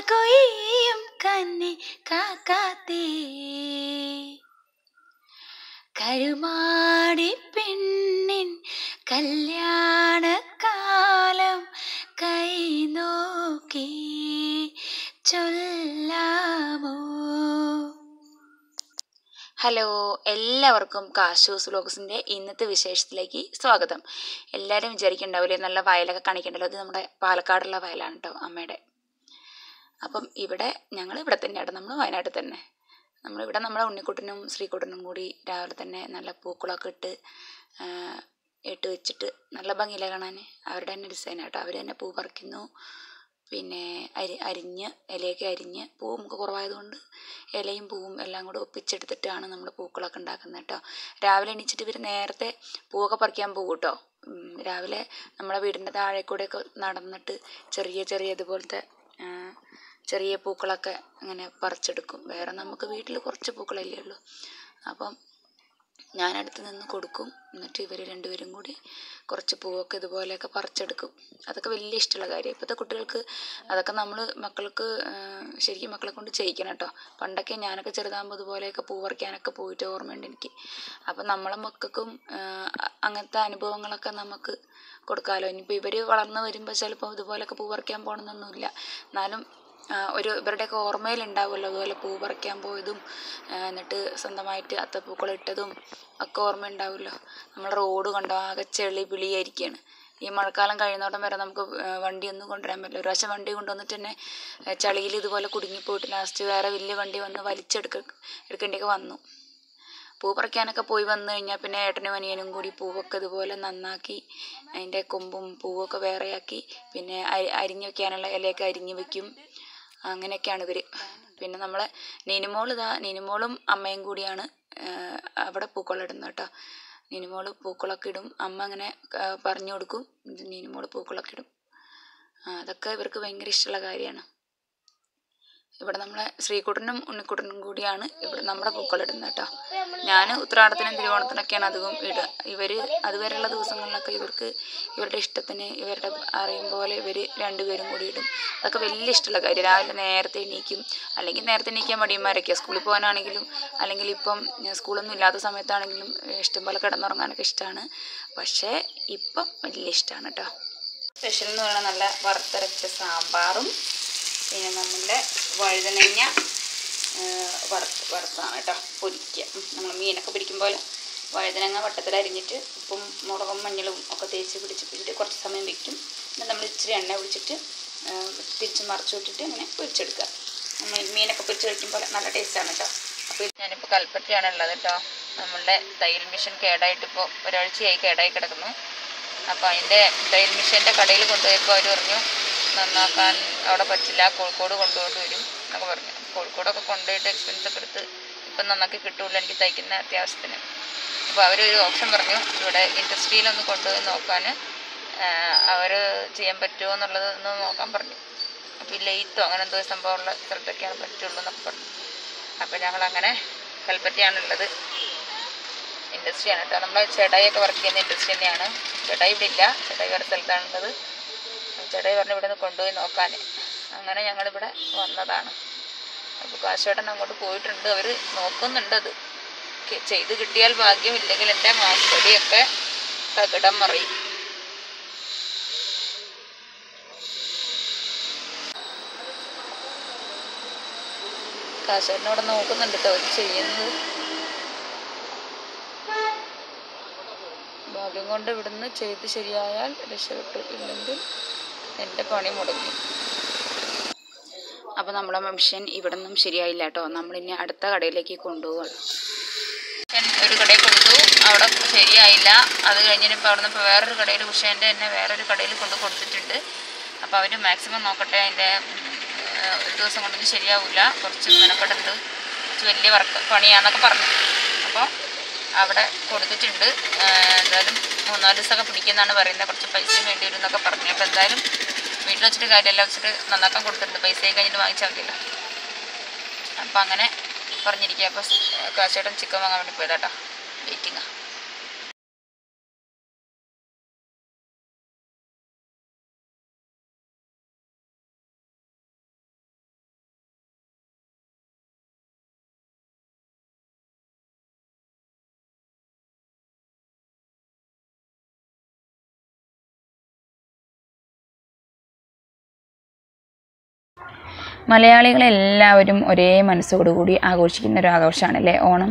കൊയ്യും കന്നി കാക്കാത്തേ കരുമാടി പെണ്ണിൻ കല്യാണക്കാലം കൈ നോക്കി ചൊല്ലാമോ ഹലോ എല്ലാവർക്കും കാശൂസ് വ്ലോഗ്സിൻ്റെ ഇന്നത്തെ വിശേഷത്തിലേക്ക് സ്വാഗതം എല്ലാവരും വിചാരിക്കുന്നുണ്ടാവില്ലേ നല്ല വയലൊക്കെ കാണിക്കണ്ടല്ലോ അത് നമ്മുടെ പാലക്കാടുള്ള വയലാണ് കേട്ടോ അമ്മയുടെ അപ്പം ഇവിടെ ഞങ്ങൾ ഇവിടെ തന്നെയാണ് നമ്മൾ വയനാട്ടിൽ തന്നെ നമ്മളിവിടെ നമ്മുടെ ഉണ്ണിക്കുട്ടനും ശ്രീകുട്ടനും കൂടി രാവിലെ തന്നെ നല്ല പൂക്കളൊക്കെ ഇട്ട് ആ, ഇട്ട് വെച്ചിട്ട് നല്ല ഭംഗിയില്ല കാണാൻ അവരുടെ തന്നെ ഡിസൈൻ കേട്ടോ അവർ തന്നെ പൂ പറിക്കുന്നു പിന്നെ അരി അരിഞ്ഞ് ഇലയൊക്കെ അരിഞ്ഞ് പൂ നമുക്ക് കുറവായതുകൊണ്ട് ഇലയും പൂവും എല്ലാം കൂടെ ഒപ്പിച്ചെടുത്തിട്ടാണ് നമ്മൾ പൂക്കളൊക്കെ ഉണ്ടാക്കുന്നത് കേട്ടോ രാവിലെ എണീച്ചിട്ട് ഇവർ നേരത്തെ പൂവൊക്കെ പറിക്കാൻ പോകും കേട്ടോ ഉം, രാവിലെ നമ്മളെ വീടിൻ്റെ താഴെ കൂടെയൊക്കെ നടന്നിട്ട് ചെറിയ ചെറിയ ഇതുപോലത്തെ ആ, ചെറിയ പൂക്കളൊക്കെ അങ്ങനെ പറിച്ചെടുക്കും വേറെ നമുക്ക് വീട്ടിൽ കുറച്ച് പൂക്കളല്ലേ ഉള്ളൂ അപ്പം ഞാൻ അടുത്ത് നിന്ന് കൊടുക്കും എന്നിട്ട് ഇവർ രണ്ടുപേരും കൂടി കുറച്ച് പൂവൊക്കെ ഇതുപോലെയൊക്കെ പറിച്ചെടുക്കും അതൊക്കെ വലിയ ഇഷ്ടമുള്ള കാര്യം ഇപ്പോഴത്തെ കുട്ടികൾക്ക് അതൊക്കെ നമ്മൾ മക്കൾക്ക് ആ, ശരിക്കും മക്കളെ കൊണ്ട് ചെയ്യിക്കണം കേട്ടോ പണ്ടൊക്കെ ഞാനൊക്കെ ചെറുതാകുമ്പോൾ ഇതുപോലെയൊക്കെ പൂ പറിക്കാനൊക്കെ പോയിട്ട് ഓർമ്മയുണ്ട് എനിക്ക് അപ്പം നമ്മളെ മക്കൾക്കും ആ, അങ്ങനത്തെ അനുഭവങ്ങളൊക്കെ നമുക്ക് കൊടുക്കാമല്ലോ ഇനിയിപ്പോൾ ഇവർ വളർന്ന് വരുമ്പോൾ ചിലപ്പോൾ ഇതുപോലെയൊക്കെ പൂ പറിക്കാൻ പോകണമെന്നൊന്നുമില്ല എന്നാലും ആ, ഒരു ഇവരുടെയൊക്കെ ഓർമ്മയിലുണ്ടാവുമല്ലോ അതുപോലെ പൂ പറിക്കാൻ പോയതും ആ, എന്നിട്ട് സ്വന്തമായിട്ട് അത്തപ്പൂക്കൾ ഇട്ടതും ഒക്കെ ഓർമ്മയുണ്ടാവുമല്ലോ നമ്മൾ റോഡ് കണ്ടോ ആകെ ചെളി പിളിയായിരിക്കുകയാണ് ഈ മഴക്കാലം കഴിയുന്നോടം വരെ നമുക്ക് ആ, വണ്ടിയൊന്നും കൊണ്ടുവരാൻ പറ്റില്ല ഒരു പ്രാവശ്യം വണ്ടി കൊണ്ടുവന്നിട്ട് തന്നെ ആ, ചളിയിൽ ഇതുപോലെ കുടുങ്ങിപ്പോയിട്ട് ലാസ്റ്റ് വേറെ വലിയ വണ്ടി വന്ന് വലിച്ചെടുക്ക എടുക്കേണ്ടിയൊക്കെ വന്നു പൂ പറിക്കാനൊക്കെ പോയി വന്നു കഴിഞ്ഞാൽ പിന്നെ ഏട്ടനും അനിയനും കൂടി പൂവൊക്കെ ഇതുപോലെ നന്നാക്കി അതിൻ്റെ കൊമ്പും പൂവൊക്കെ വേറെയാക്കി പിന്നെ അരി- അരിഞ്ഞ് വെക്കാനുള്ള ഇലയൊക്കെ അരിഞ്ഞ് വെക്കും അങ്ങനെയൊക്കെയാണ് ഇവർ പിന്നെ നമ്മളെ നീനുമോൾ ഇതാ നീനുമോളും അമ്മയും കൂടിയാണ് ആ, അവിടെ പൂക്കളിടുന്നത് കേട്ടോ നീനുമോൾ പൂക്കളൊക്കെ ഇടും അമ്മ അങ്ങനെ ആ, പറഞ്ഞു കൊടുക്കും ഇത് നീനുമോൾ പൂക്കളൊക്കെ ഇടും ആ, അതൊക്കെ ഇവർക്ക് ഭയങ്കര ഇഷ്ടമുള്ള കാര്യമാണ് ഇവിടെ നമ്മളെ ശ്രീകുട്ടനും ഉണ്ണിക്കുട്ടനും കൂടിയാണ് ഇവിടെ നമ്മുടെ പൂക്കളിടുന്നത് കേട്ടോ ഞാൻ ഉത്രാടത്തിനും തിരുവോണത്തിനൊക്കെയാണ് അധികം ഇടുക ഇവർ അതുവരെയുള്ള ദിവസങ്ങളിലൊക്കെ ഇവർക്ക് ഇവരുടെ ഇഷ്ടത്തിന് ഇവരുടെ അറിയും പോലെ ഇവർ രണ്ടുപേരും കൂടി ഇടും അതൊക്കെ വലിയ ഇഷ്ടമുള്ള കാര്യം രാവിലെ നേരത്തെ എണീക്കും അല്ലെങ്കിൽ നേരത്തെ എണീക്കാൻ മടിയന്മാരൊക്കെയാണ് സ്കൂളിൽ പോകാനാണെങ്കിലും അല്ലെങ്കിൽ ഇപ്പം ഞാൻ സ്കൂളൊന്നും ഇല്ലാത്ത സമയത്താണെങ്കിലും ഏഹ്, ഇഷ്ടംപോലെ കിടന്നുറങ്ങാനൊക്കെ ഇഷ്ടമാണ് പക്ഷേ ഇപ്പം വലിയ ഇഷ്ടമാണ് കേട്ടോ സ്പെഷ്യൽ എന്ന് പറയുന്നത് നല്ല വറുത്തരച്ച സാമ്പാറും പിന്നെ നമ്മളുടെ വഴുതനങ്ങ വറുത്ത് വറുത്താണ് കേട്ടോ പൊരിക്കുക നമ്മൾ മീനൊക്കെ പൊരിക്കും പോലെ വഴുതനങ്ങ വട്ടത്തിൽ അരിഞ്ഞിട്ട് ഉപ്പും മുളകും മഞ്ഞളും ഒക്കെ തേച്ച് പിടിച്ച് പിടിച്ചിട്ട് കുറച്ച് സമയം വെക്കും എന്നിട്ട് നമ്മൾ ഇച്ചിരി എണ്ണ ഒഴിച്ചിട്ട് ആ, തിരിച്ച് മറിച്ച് വിട്ടിട്ട് ഇങ്ങനെ പൊരിച്ചെടുക്കുക നമ്മൾ മീനൊക്കെ പൊരിച്ച് കഴിക്കുമ്പോൾ നല്ല ടേസ്റ്റാണ് കേട്ടോ അപ്പോൾ ഞാനിപ്പോൾ കൽപ്പറ്റയാണ് ഉള്ളത് കേട്ടോ നമ്മളുടെ തയ്യൽ മിഷൻ കേടായിട്ട് ഇപ്പോൾ ഒരാഴ്ചയായി കേടായി കിടക്കുന്നു അപ്പോൾ അതിൻ്റെ തയ്യൽ മിഷീൻ്റെ കടയിൽ കൊണ്ടുപോയപ്പോൾ അവർ പറഞ്ഞു നന്നാക്കാൻ അവിടെ പറ്റില്ല കോഴിക്കോട് കൊണ്ടുകൊണ്ട് വരും എന്നൊക്കെ പറഞ്ഞു കോഴിക്കോടൊക്കെ കൊണ്ടുപോയിട്ട് എക്സ്പെൻസ് ഒക്കെ എടുത്ത് ഇപ്പം നന്നാക്കി കിട്ടൂല എനിക്ക് തയ്ക്കുന്ന അത്യാവശ്യത്തിന് അപ്പോൾ അവരൊരു ഓപ്ഷൻ പറഞ്ഞു ഇവിടെ ഇൻഡസ്ട്രിയിലൊന്ന് കൊണ്ടുപോയി നോക്കാൻ അവർ ചെയ്യാൻ പറ്റുമോ എന്നുള്ളത് ഒന്ന് നോക്കാൻ പറഞ്ഞു അപ്പോൾ ഈ ലെയ്ത്തോ അങ്ങനെ എന്തോ സംഭവമുള്ള സ്ഥലത്തൊക്കെയാണ് പറ്റുള്ളൂ എന്നൊക്കെ പറഞ്ഞു അപ്പോൾ ഞങ്ങളങ്ങനെ കൽപ്പറ്റയാണുള്ളത് ഇൻഡസ്ട്രിയാണ് കേട്ടോ നമ്മളെ ചേട്ടായിയൊക്കെ വർക്ക് ചെയ്യുന്ന ഇൻഡസ്ട്രി തന്നെയാണ് ചേട്ടായി ഇവിടെ ഇല്ല ചേട്ടായി വേറെ സ്ഥലത്താണുള്ളത് ചേട്ടായി പറഞ്ഞു ഇവിടെ നിന്ന് കൊണ്ടുപോയി നോക്കാൻ അങ്ങനെ ഞങ്ങളിവിടെ വന്നതാണ് അപ്പോൾ കാശേട്ടൻ അങ്ങോട്ട് പോയിട്ടുണ്ട് അവർ നോക്കുന്നുണ്ട് അത് കെ- ചെയ്ത് കിട്ടിയാൽ ഭാഗ്യം ഇല്ലെങ്കിൽ എൻ്റെ മാസ്പൊടിയൊക്കെ തകിടം മറിയും കാശേട്ടൻ ഇവിടെ നോക്കുന്നുണ്ട് കേട്ടോ അവർ ചെയ്യുന്നത് ഭാഗ്യം കൊണ്ട് ഇവിടുന്ന് ചെയ്ത് ശരിയായാൽ രക്ഷപ്പെട്ടു ഇല്ലെങ്കിൽ എൻ്റെ പണി മുടങ്ങി അപ്പോൾ നമ്മളെ മെഷീൻ ഇവിടെ നിന്നും ശരിയായില്ല കേട്ടോ നമ്മളിനി അടുത്ത കടയിലേക്ക് കൊണ്ടുപോവാണ് ഞാൻ ഒരു കടയിൽ കൊടുത്തു അവിടെ ശരിയായില്ല അത് കഴിഞ്ഞിട്ട് ഇപ്പോൾ അവിടെ നിന്ന് ഇപ്പോൾ വേറൊരു കടയിൽ ഉഷേൻ്റെ തന്നെ വേറൊരു കടയിൽ കൊണ്ട് കൊടുത്തിട്ടുണ്ട് അപ്പോൾ അവർ മാക്സിമം നോക്കട്ടെ അതിൻ്റെ ഒരു ദിവസം കൊണ്ടൊന്നും ശരിയാവില്ല കുറച്ച് മെനക്കെടുണ്ട് കുറച്ച് വലിയ വർക്ക് പണിയാന്നൊക്കെ പറഞ്ഞു അപ്പോൾ അവിടെ കൊടുത്തിട്ടുണ്ട് ആ, എന്തായാലും മൂന്നാല് ദിവസമൊക്കെ പിടിക്കുമെന്നാണ് പറയുന്നത് കുറച്ച് പൈസയും വേണ്ടി വരും എന്നൊക്കെ പറഞ്ഞു അപ്പോൾ എന്തായാലും വീട്ടിൽ വെച്ചിട്ട് കാര്യമല്ല വെച്ചിട്ട് നന്നാക്കാൻ കൊടുത്തിട്ടുണ്ട് പൈസയും കഴിഞ്ഞിട്ട് വാങ്ങിച്ചാൽ മതിയല്ലോ അപ്പം അങ്ങനെ പറഞ്ഞിരിക്കുക അപ്പോൾ കാശേട്ടൻ ചിക്കൻ വാങ്ങാൻ വേണ്ടി പോയതാട്ടോ വെയിറ്റിങ്ങാണ് മലയാളികളെല്ലാവരും ഒരേ മനസ്സോടുകൂടി ആഘോഷിക്കുന്ന ഒരു ആഘോഷമാണ് അല്ലേ ഓണം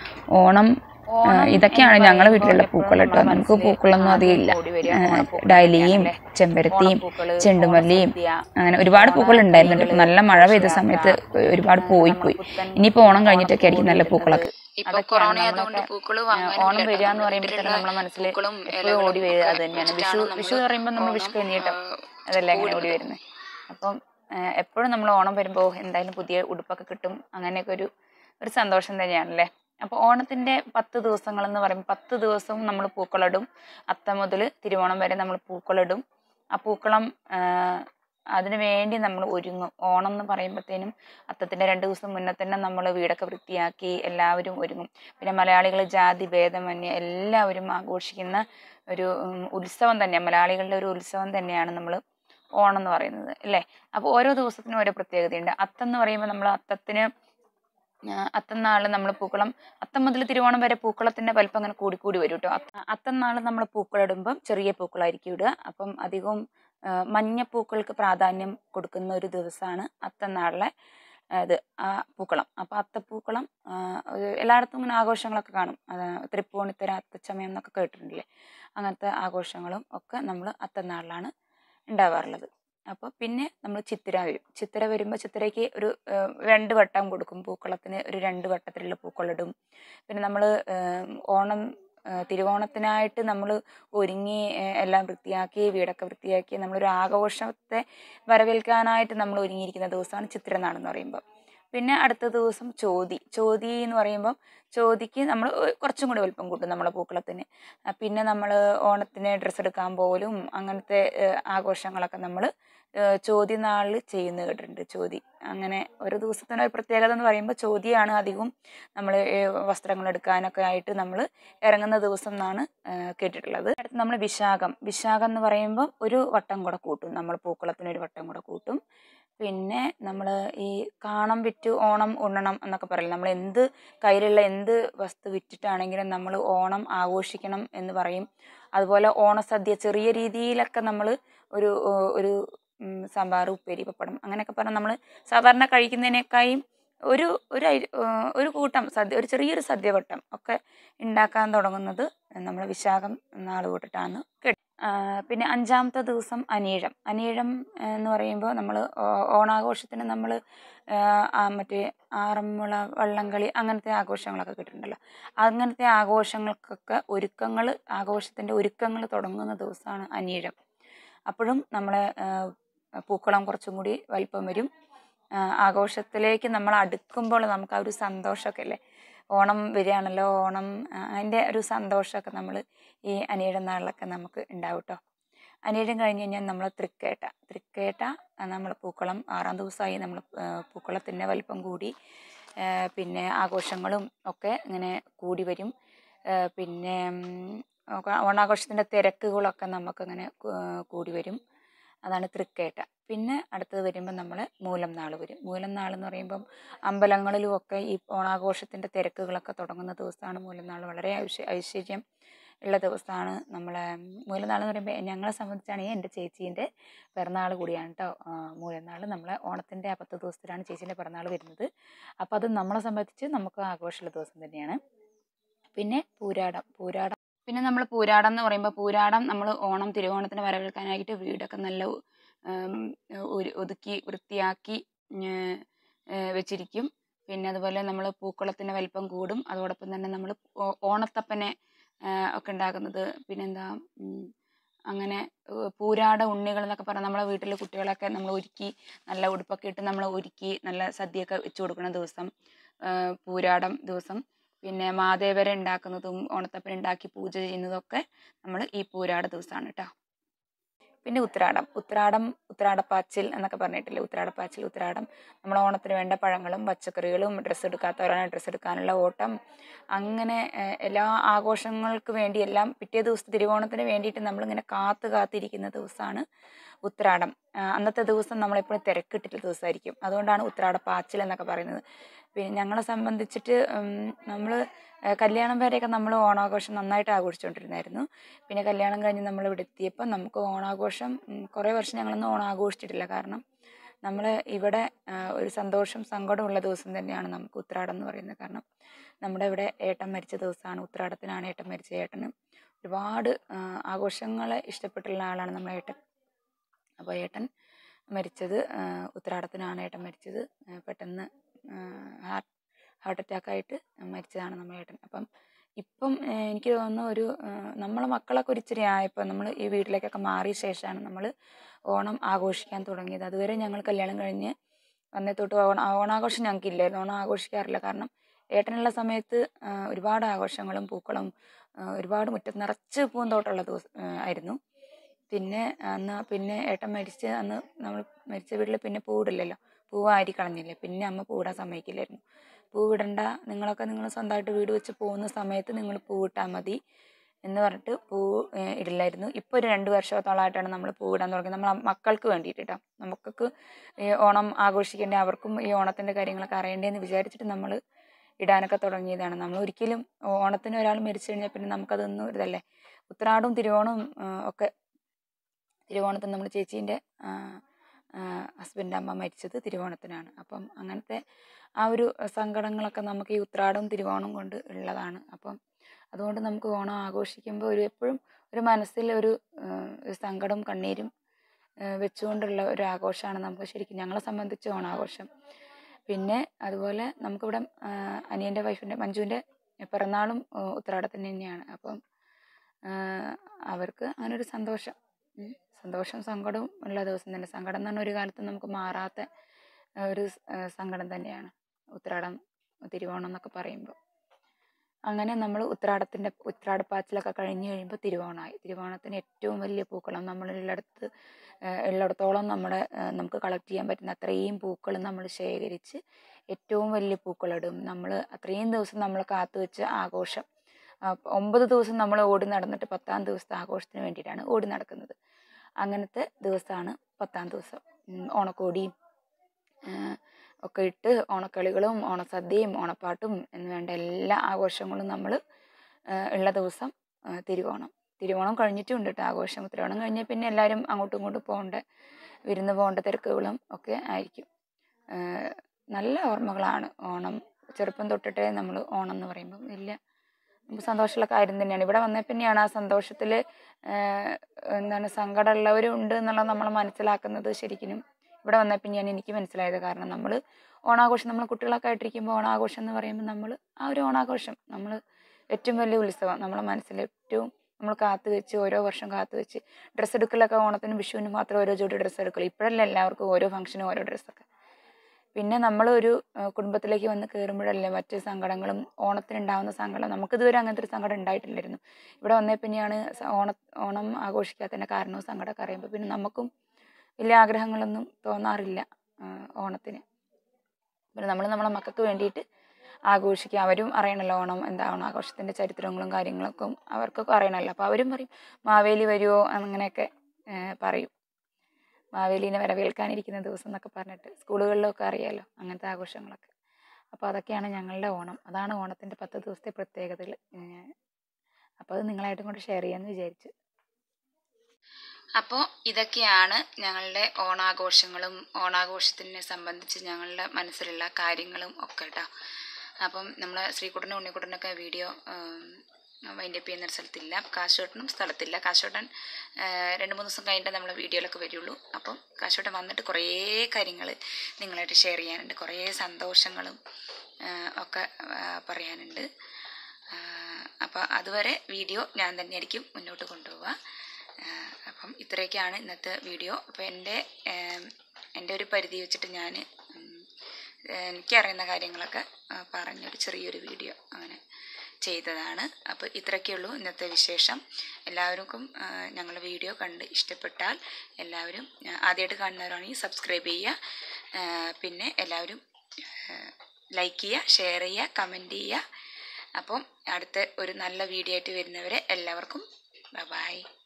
ഓണം ആ, ഇതൊക്കെയാണ് ഞങ്ങളുടെ വീട്ടിലുള്ള പൂക്കൾ കേട്ടോ നമുക്ക് പൂക്കളൊന്നും അധികം ഇല്ല ആ, ഡാലിയും ചെമ്പരത്തിയും ചെണ്ടുമല്ലിയും അങ്ങനെ ഒരുപാട് പൂക്കൾ ഉണ്ടായിരുന്നു കേട്ടോ. നല്ല മഴ പെയ്ത സമയത്ത് ഒരുപാട് പോയി പോയി ഇനിയിപ്പോൾ ഓണം കഴിഞ്ഞിട്ടൊക്കെ ആയിരിക്കും നല്ല പൂക്കളൊക്കെ ഇപ്പൊ കൊറോണ ആയതുകൊണ്ട് പൂക്കള് ഓണം വരിക എന്ന് പറയുമ്പോൾ തന്നെ നമ്മളെ മനസ്സിൽ എപ്പോഴും ഓടി വരിക അത് തന്നെയാണ് വിഷു വിഷു എന്ന് പറയുമ്പോൾ നമ്മൾ വിഷു കഴിഞ്ഞിട്ടോ അതല്ല അങ്ങനെ ഓടി വരുന്നത് അപ്പം എപ്പോഴും നമ്മൾ ഓണം വരുമ്പോൾ എന്തായാലും പുതിയ ഉടുപ്പൊക്കെ കിട്ടും അങ്ങനെയൊക്കെ ഒരു ഒരു സന്തോഷം തന്നെയാണല്ലേ അപ്പോൾ ഓണത്തിൻ്റെ പത്ത് ദിവസങ്ങളെന്ന് പറയുമ്പോൾ പത്ത് ദിവസവും നമ്മൾ പൂക്കളിടും അത്തം മുതൽ തിരുവോണം വരെ നമ്മൾ പൂക്കളിടും ആ പൂക്കളം ആ, അതിനു വേണ്ടി നമ്മൾ ഒരുങ്ങും ഓണം എന്ന് പറയുമ്പോഴത്തേനും അത്തത്തിൻ്റെ രണ്ട് ദിവസം മുന്നേ തന്നെ നമ്മൾ വീടൊക്കെ വൃത്തിയാക്കി എല്ലാവരും ഒരുങ്ങും പിന്നെ മലയാളികൾ ജാതി ഭേദമന്യേ എല്ലാവരും ആഘോഷിക്കുന്ന ഒരു ഉം, ഉത്സവം തന്നെ മലയാളികളുടെ ഒരു ഉത്സവം തന്നെയാണ് നമ്മൾ ഓണം എന്ന് പറയുന്നത് അല്ലേ അപ്പോൾ ഓരോ ദിവസത്തിനും ഓരോ പ്രത്യേകതയുണ്ട് അത്തം എന്ന് പറയുമ്പോൾ നമ്മൾ അത്തത്തിന് ആ, അത്തം നാളിൽ നമ്മൾ പൂക്കളം അത്തം മുതൽ തിരുവോണം വരെ പൂക്കളത്തിന്റെ വലിപ്പം അങ്ങനെ കൂടി കൂടി വരും കേട്ടോ അത്തം നാളിൽ നമ്മൾ പൂക്കളിടുമ്പം ചെറിയ പൂക്കളായിരിക്കും ഇടുക അപ്പം അധികവും ആ, മഞ്ഞപ്പൂക്കൾക്ക് പ്രാധാന്യം കൊടുക്കുന്ന ഒരു ദിവസമാണ് അത്തം നാളിലെ ആ, ഇത് ആ പൂക്കളം അപ്പോൾ അത്തപ്പൂക്കളം ആ, ഒരു എല്ലായിടത്തും ഇങ്ങനെ ആഘോഷങ്ങളൊക്കെ കാണും അത് തൃപ്പൂണിത്തര അത്തച്ചമയം എന്നൊക്കെ കേട്ടിട്ടുണ്ടല്ലേ അങ്ങനത്തെ ആഘോഷങ്ങളും ഒക്കെ നമ്മൾ അത്തം നാളിലാണ് ഉണ്ടാവാറുള്ളത് അപ്പോൾ പിന്നെ നമ്മൾ ചിത്തിര വരും ചിത്തിര വരുമ്പോൾ ചിത്തിരയ്ക്ക് ഒരു ഏഹ്, രണ്ട് വട്ടം കൊടുക്കും പൂക്കളത്തിന് ഒരു രണ്ട് വട്ടത്തിലുള്ള പൂക്കളിടും പിന്നെ നമ്മൾ ഓണം ഏഹ്, തിരുവോണത്തിനായിട്ട് നമ്മൾ ഒരുങ്ങി ഏഹ്, എല്ലാം വൃത്തിയാക്കി വീടൊക്കെ വൃത്തിയാക്കി നമ്മളൊരു ആഘോഷത്തെ വരവേൽക്കാനായിട്ട് നമ്മൾ ഒരുങ്ങിയിരിക്കുന്ന ദിവസമാണ് ചിത്തിരനാളെന്ന് പറയുമ്പോൾ പിന്നെ അടുത്ത ദിവസം ചോതി ചോതി എന്ന് പറയുമ്പം ചോതിക്ക് നമ്മൾ കുറച്ചും കൂടി വലുപ്പം കൂട്ടും നമ്മളെ പൂക്കളത്തിന് ആ, പിന്നെ നമ്മൾ ഓണത്തിന് ഡ്രസ്സ് എടുക്കാൻ പോലും അങ്ങനത്തെ ഏഹ്, ആഘോഷങ്ങളൊക്കെ നമ്മൾ ചോതി നാളിൽ ചെയ്യുന്ന കേട്ടിട്ടുണ്ട് ചോതി അങ്ങനെ ഒരു ദിവസത്തിന് ഒരു പ്രത്യേകത എന്ന് പറയുമ്പോൾ ചോതിയാണ് അധികവും നമ്മൾ വസ്ത്രങ്ങൾ എടുക്കാനൊക്കെ ആയിട്ട് നമ്മൾ ഇറങ്ങുന്ന ദിവസം എന്നാണ് ഏഹ്, കേട്ടിട്ടുള്ളത് അടുത്ത് നമ്മൾ വിശാഖം വിശാഖം എന്ന് പറയുമ്പോൾ ഒരു വട്ടം കൂടെ കൂട്ടും നമ്മൾ പൂക്കളത്തിന് ഒരു വട്ടം കൂടെ കൂട്ടും പിന്നെ നമ്മൾ ഈ കാണം വിറ്റ് ഓണം ഉണ്ണണം എന്നൊക്കെ പറയില്ല നമ്മൾ എന്ത് കയ്യിലുള്ള എന്ത് വസ്തു വിറ്റിട്ടാണെങ്കിലും നമ്മൾ ഓണം ആഘോഷിക്കണം എന്ന് പറയും അതുപോലെ ഓണസദ്യ ചെറിയ രീതിയിലൊക്കെ നമ്മൾ ഒരു ഏഹ്, ഒരു ഉം, സാമ്പാർ ഉപ്പേരി പപ്പടം അങ്ങനെയൊക്കെ പറഞ്ഞാൽ നമ്മൾ സാധാരണ കഴിക്കുന്നതിനേക്കാളും ഒരു ഒരു ഐ- ഏഹ്, ഒരു കൂട്ടം സദ്യ ഒരു ചെറിയൊരു സദ്യവട്ടം ഒക്കെ ഉണ്ടാക്കാൻ തുടങ്ങുന്നത് നമ്മൾ വിശാഖം നാൾ തൊട്ടിട്ടാണ് കേട്ടത് ആ, പിന്നെ അഞ്ചാമത്തെ ദിവസം അനീഴം അനീഴം ഏഹ്, എന്ന് പറയുമ്പോൾ നമ്മൾ ഓണാഘോഷത്തിന് നമ്മൾ മറ്റേ ആറന്മുള വള്ളംകളി അങ്ങനത്തെ ആഘോഷങ്ങളൊക്കെ കിട്ടുന്നുണ്ടല്ലോ അങ്ങനത്തെ ആഘോഷങ്ങൾക്കൊക്കെ ഒരുക്കങ്ങൾ ആഘോഷത്തിൻ്റെ ഒരുക്കങ്ങൾ തുടങ്ങുന്ന ദിവസമാണ് അനീഴം അപ്പോഴും നമ്മളെ ഏഹ്, പൂക്കളം കുറച്ചും കൂടി വലിപ്പം വരും ആ, ആഘോഷത്തിലേക്ക് നമ്മൾ അടുക്കുമ്പോൾ നമുക്ക് ആ ഒരു സന്തോഷമൊക്കെ അല്ലേ ഓണം വരികയാണല്ലോ ഓണം ആ, അതിൻ്റെ ഒരു സന്തോഷമൊക്കെ നമ്മൾ ഈ അനിയുടെ നാളിലൊക്കെ നമുക്ക് ഉണ്ടാവും കേട്ടോ അനിയടം കഴിഞ്ഞ് കഴിഞ്ഞാൽ നമ്മൾ തൃക്കേട്ട തൃക്കേട്ട നമ്മൾ പൂക്കളം ആറാം ദിവസമായി നമ്മൾ പൂക്കളത്തിൻ്റെ വലിപ്പം കൂടി ആ, പിന്നെ ആഘോഷങ്ങളും ഒക്കെ ഇങ്ങനെ കൂടി വരും ആ, പിന്നെ ഉം, ഒക്കെ ഓണാഘോഷത്തിൻ്റെ തിരക്കുകളൊക്കെ നമുക്കിങ്ങനെ കൂ- കൂടി വരും അതാണ് തൃക്കേട്ട പിന്നെ അടുത്തത് വരുമ്പോൾ നമ്മൾ മൂലം നാൾ വരും മൂലം നാൾ എന്ന് പറയുമ്പം അമ്പലങ്ങളിലും ഒക്കെ ഈ ഓണാഘോഷത്തിൻ്റെ തിരക്കുകളൊക്കെ തുടങ്ങുന്ന ദിവസമാണ് മൂലം നാൾ വളരെ ഐശ്വ- ഐശ്വര്യം ഉള്ള ദിവസമാണ് നമ്മളെ മൂലനാൾ എന്ന് പറയുമ്പോൾ ഞങ്ങളെ സംബന്ധിച്ചാണെങ്കിൽ എൻ്റെ ചേച്ചീൻ്റെ പിറന്നാൾ കൂടിയാണ് കേട്ടോ മൂലനാൾ നമ്മളെ ഓണത്തിൻ്റെ ആ പത്ത് ദിവസത്തിലാണ് ചേച്ചീൻ്റെ പിറന്നാൾ വരുന്നത് അപ്പോൾ അത് നമ്മളെ സംബന്ധിച്ച് നമുക്ക് ആഘോഷമുള്ള ദിവസം തന്നെയാണ് പിന്നെ പൂരാടം പൂരാടം പിന്നെ നമ്മൾ പൂരാടം എന്ന് പറയുമ്പോൾ പൂരാടം നമ്മൾ ഓണം തിരുവോണത്തിന് വരവേൽക്കാനായിട്ട് വീടൊക്കെ നല്ല ഉം, ഒരു ഒതുക്കി വൃത്തിയാക്കി ഉം, ഏഹ് വെച്ചിരിക്കും പിന്നെ അതുപോലെ നമ്മൾ പൂക്കളത്തിൻ്റെ വലിപ്പം കൂടും അതോടൊപ്പം തന്നെ നമ്മൾ ഓണത്തപ്പനെ ആഹ് ഒക്കെ ഉണ്ടാക്കുന്നത് പിന്നെന്താ ഉം, അങ്ങനെ ഏഹ് പൂരാട ഉണ്ണികൾ എന്നൊക്കെ പറഞ്ഞാൽ നമ്മളെ വീട്ടിലെ കുട്ടികളൊക്കെ നമ്മൾ ഒരുക്കി നല്ല ഉടുപ്പൊക്കെ ഇട്ട് നമ്മൾ ഒരുക്കി നല്ല സദ്യയൊക്കെ വെച്ച് കൊടുക്കുന്ന ദിവസം ആഹ് പൂരാടം ദിവസം പിന്നെ മാതേവരെ ഉണ്ടാക്കുന്നതും ഓണത്തപ്പൻ ഉണ്ടാക്കി പൂജ ചെയ്യുന്നതൊക്കെ നമ്മൾ ഈ പൂരാട ദിവസമാണ് കേട്ടോ പിന്നെ ഉത്രാടം ഉത്രാടം ഉത്രാടപ്പാച്ചിൽ എന്നൊക്കെ പറഞ്ഞിട്ടില്ലേ ഉത്രാടപ്പാച്ചിൽ ഉത്രാടം നമ്മൾ ഓണത്തിന് വേണ്ട പഴങ്ങളും പച്ചക്കറികളും ഡ്രസ്സ് എടുക്കാത്തവരാണ് ഡ്രസ്സ് എടുക്കാനുള്ള ഓട്ടം അങ്ങനെ ഏഹ്, എല്ലാ ആഘോഷങ്ങൾക്ക് വേണ്ടി എല്ലാം പിറ്റേ ദിവസത്തെ തിരുവോണത്തിന് വേണ്ടിയിട്ട് നമ്മളിങ്ങനെ കാത്തു കാത്തിരിക്കുന്ന ദിവസമാണ് ഉത്രാടം ആ, അന്നത്തെ ദിവസം നമ്മളെപ്പോഴും തിരക്കിട്ടിട്ടുള്ള ദിവസമായിരിക്കും അതുകൊണ്ടാണ് ഉത്രാടപ്പാച്ചിൽ എന്നൊക്കെ പറയുന്നത് പിന്നെ ഞങ്ങളെ സംബന്ധിച്ചിട്ട് നമ്മൾ കല്യാണം വരെയൊക്കെ നമ്മൾ ഓണാഘോഷം നന്നായിട്ട് ആഘോഷിച്ചുകൊണ്ടിരുന്നായിരുന്നു പിന്നെ കല്യാണം കഴിഞ്ഞ് നമ്മൾ ഇവിടെ എത്തിയപ്പോൾ നമുക്ക് ഓണാഘോഷം ഉം, കുറേ വർഷം ഞങ്ങളൊന്നും ഓണം ആഘോഷിച്ചിട്ടില്ല കാരണം നമ്മൾ ഇവിടെ ആ, ഒരു സന്തോഷം സങ്കടമുള്ള ദിവസം തന്നെയാണ് നമുക്ക് ഉത്രാടം എന്ന് പറയുന്നത് കാരണം നമ്മുടെ ഇവിടെ ഏട്ടൻ മരിച്ച ദിവസമാണ് ഉത്രാടത്തിനാണ് ഏട്ടൻ മരിച്ചത് ഏട്ടന് ഒരുപാട് ആ, ആഘോഷങ്ങളെ ഇഷ്ടപ്പെട്ടുള്ള ആളാണ് നമ്മുടെ ഏട്ടൻ അപ്പോൾ ഏട്ടൻ മരിച്ചത് ആ, ഉത്രാടത്തിനാണ് ഏട്ടൻ മരിച്ചത് ആ, പെട്ടെന്ന് ഹാർട്ട് ഹാർട്ട് അറ്റാക്കായിട്ട് മരിച്ചതാണ് നമ്മുടെ ഏട്ടൻ അപ്പം ഇപ്പം ആ, എനിക്ക് തോന്നുന്നു ഒരു ആ, നമ്മളെ മക്കളൊക്കെ ഒരു ഇച്ചിരി ആയപ്പോൾ നമ്മൾ ഈ വീട്ടിലേക്കൊക്കെ മാറിയ ശേഷമാണ് നമ്മൾ ഓണം ആഘോഷിക്കാൻ തുടങ്ങിയത് അതുവരെ ഞങ്ങൾ കല്യാണം കഴിഞ്ഞ് വന്നേ തൊട്ട് ഓണ ഓണാഘോഷം ഞങ്ങൾക്ക് ഇല്ലായിരുന്നു ഓണം ആഘോഷിക്കാറില്ല കാരണം ഏട്ടനുള്ള സമയത്ത് ആ, ഒരുപാട് ആഘോഷങ്ങളും പൂക്കളും ആ, ഒരുപാട് മുറ്റത്ത് നിറച്ച് പൂന്തോട്ടമുള്ള ദിവസം ആ, ആയിരുന്നു പിന്നെ അന്ന് പിന്നെ ഏട്ടൻ മരിച്ച് അന്ന് നമ്മൾ മരിച്ച വീട്ടിൽ പിന്നെ പൂവിടില്ലല്ലോ പൂവ് ആരി കളഞ്ഞില്ലേ പിന്നെ അമ്മ പൂവിടാൻ സമ്മതിക്കില്ലായിരുന്നു പൂവിടണ്ട നിങ്ങളൊക്കെ നിങ്ങൾ സ്വന്തമായിട്ട് വീട് വെച്ച് പോകുന്ന സമയത്ത് നിങ്ങൾ പൂവിട്ടാൽ മതി എന്ന് പറഞ്ഞിട്ട് പൂ ഏഹ്, ഇടില്ലായിരുന്നു ഇപ്പോൾ ഒരു രണ്ട് വർഷത്തോളമായിട്ടാണ് നമ്മൾ പൂവിടാൻ തുടങ്ങിയത് നമ്മൾ മക്കൾക്ക് വേണ്ടിയിട്ട് കേട്ടോ നമുക്കൊക്കെ ഈ ഓണം ആഘോഷിക്കേണ്ട അവർക്കും ഈ ഓണത്തിൻ്റെ കാര്യങ്ങളൊക്കെ അറിയണ്ടേന്ന് വിചാരിച്ചിട്ട് നമ്മൾ ഇടാനൊക്കെ തുടങ്ങിയതാണ് നമ്മൾ ഒരിക്കലും ഓണത്തിന് ഒരാൾ മരിച്ചു കഴിഞ്ഞാൽ പിന്നെ നമുക്കതൊന്നും ഒരു ഇതല്ലേ ഉത്രാടവും തിരുവോണവും ആ, ഒക്കെ തിരുവോണത്തിന് നമ്മൾ ചേച്ചീൻ്റെ ഹസ്ബൻഡ് അമ്മ മരിച്ചത് തിരുവോണത്തിനാണ് അപ്പം അങ്ങനത്തെ ആ ഒരു സങ്കടങ്ങളൊക്കെ നമുക്ക് ഈ ഉത്രാടവും തിരുവോണവും കൊണ്ട് ഉള്ളതാണ് അപ്പം അതുകൊണ്ട് നമുക്ക് ഓണം ആഘോഷിക്കുമ്പോൾ ഒരു എപ്പോഴും ഒരു മനസ്സിൽ ഒരു ആ, ഒരു സങ്കടവും കണ്ണീരും ആ, വെച്ചുകൊണ്ടുള്ള ഒരു ആഘോഷമാണ് നമുക്ക് ശരിക്കും ഞങ്ങളെ സംബന്ധിച്ച് ഓണാഘോഷം പിന്നെ അതുപോലെ നമുക്കിവിടെ ആ, അനിയൻ്റെ വൈഫിൻ്റെ മഞ്ജുവിൻ്റെ പിറന്നാളും ആ, ഉത്രാടത്തിന് തന്നെയാണ് അപ്പം ആ, അവർക്ക് അങ്ങനെ ഒരു സന്തോഷം ഉം. സന്തോഷം സങ്കടവും ഉള്ള ദിവസം തന്നെ സങ്കടം എന്ന് പറഞ്ഞാൽ ഒരു കാലത്ത് നമുക്ക് മാറാത്ത ആ, ഒരു സ്- ആ, സങ്കടം തന്നെയാണ് ഉത്രാടം തിരുവോണം എന്നൊക്കെ പറയുമ്പോൾ അങ്ങനെ നമ്മൾ ഉത്രാടത്തിൻ്റെ ഉത്രാടപ്പാച്ചിലൊക്കെ കഴിഞ്ഞ് കഴിയുമ്പോൾ തിരുവോണമായി തിരുവോണത്തിന് ഏറ്റവും വലിയ പൂക്കളം നമ്മളുള്ളിടത്ത് ഉള്ളിടത്തോളം നമ്മുടെ ആ, നമുക്ക് കളക്ട് ചെയ്യാൻ പറ്റുന്ന അത്രയും പൂക്കൾ നമ്മൾ ശേഖരിച്ച് ഏറ്റവും വലിയ പൂക്കളിടും നമ്മൾ അത്രയും ദിവസം നമ്മൾ കാത്തു വെച്ച ആഘോഷം ആ, ഒമ്പത് ദിവസം നമ്മൾ ഓടി നടന്നിട്ട് പത്താം ദിവസത്തെ ആഘോഷത്തിന് വേണ്ടിയിട്ടാണ് ഓടി നടക്കുന്നത് അങ്ങനത്തെ ദിവസമാണ് പത്താം ദിവസം ഉം, ഓണക്കോടിയും ആ, ഒക്കെ ഇട്ട് ഓണക്കളികളും ഓണസദ്യയും ഓണപ്പാട്ടും എന്ന് വേണ്ട എല്ലാ ആഘോഷങ്ങളും നമ്മൾ ഉള്ള ദിവസം ആ, തിരുവോണം തിരുവോണം കഴിഞ്ഞിട്ടും ഉണ്ട് കേട്ടോ ആഘോഷം തിരുവോണം കഴിഞ്ഞാൽ പിന്നെ എല്ലാവരും അങ്ങോട്ടും ഇങ്ങോട്ടും പോകേണ്ട വിരുന്ന് പോകേണ്ട തിരക്കുകളും ഒക്കെ ആയിരിക്കും ആ, നല്ല ഓർമ്മകളാണ് ഓണം ചെറുപ്പം തൊട്ടിട്ടേ നമ്മൾ ഓണം എന്ന് പറയുമ്പോൾ വലിയ നമുക്ക് സന്തോഷമുള്ള കാര്യം തന്നെയാണ് ഇവിടെ വന്നേ പിന്നെയാണ് ആ സന്തോഷത്തിൽ എന്താണ് സങ്കടമുള്ളവരും ഉണ്ട് എന്നുള്ളത് നമ്മൾ മനസ്സിലാക്കുന്നത് ശരിക്കും ഇവിടെ വന്നേ പിന്നെയാണ് എനിക്ക് മനസ്സിലായത് കാരണം നമ്മൾ ഓണാഘോഷം നമ്മൾ കുട്ടികളൊക്കെ ആയിട്ടിരിക്കുമ്പോൾ ഓണാഘോഷം എന്ന് പറയുമ്പോൾ നമ്മൾ ആ ഒരു ഓണാഘോഷം നമ്മൾ ഏറ്റവും വലിയ ഉത്സവം നമ്മളെ മനസ്സിൽ ഏറ്റവും നമ്മൾ കാത്തു വെച്ച് ഓരോ വർഷം കാത്തു വെച്ച് ഡ്രസ്സ് എടുക്കലൊക്കെ ഓണത്തിനും വിഷുവിനും മാത്രം ഓരോ ജോഡി ഡ്രസ്സ് എടുക്കൽ ഇപ്പോഴല്ല എല്ലാവർക്കും ഓരോ ഫംഗ്ഷനും ഓരോ ഡ്രസ്സൊക്കെ പിന്നെ നമ്മൾ ഒരു ഏഹ്, കുടുംബത്തിലേക്ക് വന്ന് കയറുമ്പോഴല്ലേ മറ്റ് സങ്കടങ്ങളും ഓണത്തിനുണ്ടാവുന്ന സങ്കടം നമുക്കിതുവരെ അങ്ങനത്തെ ഒരു സങ്കടം ഉണ്ടായിട്ടില്ലായിരുന്നു ഇവിടെ വന്നേ പിന്നെയാണ് സ- ഓണ ഓണം ആഘോഷിക്കാത്തതിൻ്റെ കാരണവും സങ്കടമൊക്കെ അറിയുമ്പോൾ പിന്നെ നമുക്കും വലിയ ആഗ്രഹങ്ങളൊന്നും തോന്നാറില്ല ഏഹ്, ഓണത്തിന് പിന്നെ നമ്മൾ നമ്മളെ മക്കൾക്ക് വേണ്ടിയിട്ട് ആഘോഷിക്കുക അവരും അറിയണമല്ലോ ഓണം എന്താ ഓണാഘോഷത്തിൻ്റെ ചരിത്രങ്ങളും കാര്യങ്ങളൊക്കെ അവർക്കൊക്കെ അറിയണമല്ലോ അപ്പോൾ അവരും പറയും മാവേലി വരുമോ അങ്ങനെയൊക്കെ ഏഹ്, പറയും മാവേലീനെ വരവേൽക്കാനിരിക്കുന്ന ദിവസം എന്നൊക്കെ പറഞ്ഞിട്ട് സ്കൂളുകളിലൊക്കെ അറിയാമല്ലോ അങ്ങനത്തെ ആഘോഷങ്ങളൊക്കെ അപ്പോൾ അതൊക്കെയാണ് ഞങ്ങളുടെ ഓണം അതാണ് ഓണത്തിൻ്റെ പത്ത് ദിവസത്തെ പ്രത്യേകതകൾ അപ്പോൾ അത് നിങ്ങളായിട്ടും കൊണ്ട് ഷെയർ ചെയ്യാമെന്ന് വിചാരിച്ചു അപ്പോൾ ഇതൊക്കെയാണ് ഞങ്ങളുടെ ഓണാഘോഷങ്ങളും ഓണാഘോഷത്തിനെ സംബന്ധിച്ച് ഞങ്ങളുടെ മനസ്സിലുള്ള കാര്യങ്ങളും ഒക്കെ കേട്ടോ അപ്പം നമ്മൾ ശ്രീകുട്ടനും ഉണ്ണിക്കുട്ടനൊക്കെ വീഡിയോ വൈൻഡപ്പ് ചെയ്യുന്ന ഒരു സ്ഥലത്തില്ല കാശോട്ടനും സ്ഥലത്തില്ല കാശോട്ടൻ ആ, രണ്ട് മൂന്ന് ദിവസം കഴിഞ്ഞിട്ട് നമ്മൾ വീഡിയോയിലൊക്കെ വരുള്ളൂ അപ്പം കാശോട്ടൻ വന്നിട്ട് കുറേ കാര്യങ്ങൾ നിങ്ങളായിട്ട് ഷെയർ ചെയ്യാനുണ്ട് കുറേ സന്തോഷങ്ങളും ആ, ഒക്കെ ആ, പറയാനുണ്ട് അപ്പോൾ അതുവരെ വീഡിയോ ഞാൻ തന്നെയായിരിക്കും മുന്നോട്ട് കൊണ്ടുപോവുക ആ, അപ്പം ഇത്രയൊക്കെയാണ് ഇന്നത്തെ വീഡിയോ അപ്പോൾ എൻ്റെ ഏം, എൻ്റെ ഒരു പരിധി വെച്ചിട്ട് ഞാൻ എനിക്കറിയുന്ന കാര്യങ്ങളൊക്കെ ആ, പറഞ്ഞൊരു ചെറിയൊരു വീഡിയോ അങ്ങനെ ചെയ്തതാണ് അപ്പോൾ ഇത്രയൊക്കെയുള്ളൂ ഇന്നത്തെ വിശേഷം എല്ലാവർക്കും ആ, ഞങ്ങളുടെ വീഡിയോ കണ്ട് ഇഷ്ടപ്പെട്ടാൽ എല്ലാവരും ആ, ആദ്യമായിട്ട് കാണുന്നവരാണെങ്കിൽ സബ്സ്ക്രൈബ് ചെയ്യുക ആ, പിന്നെ എല്ലാവരും ലൈക്ക് ചെയ്യുക ഷെയർ ചെയ്യുക കമൻറ്റ് ചെയ്യുക അപ്പം അടുത്ത ഒരു നല്ല വീഡിയോ ആയിട്ട് വരുന്നവരെ എല്ലാവർക്കും ബൈ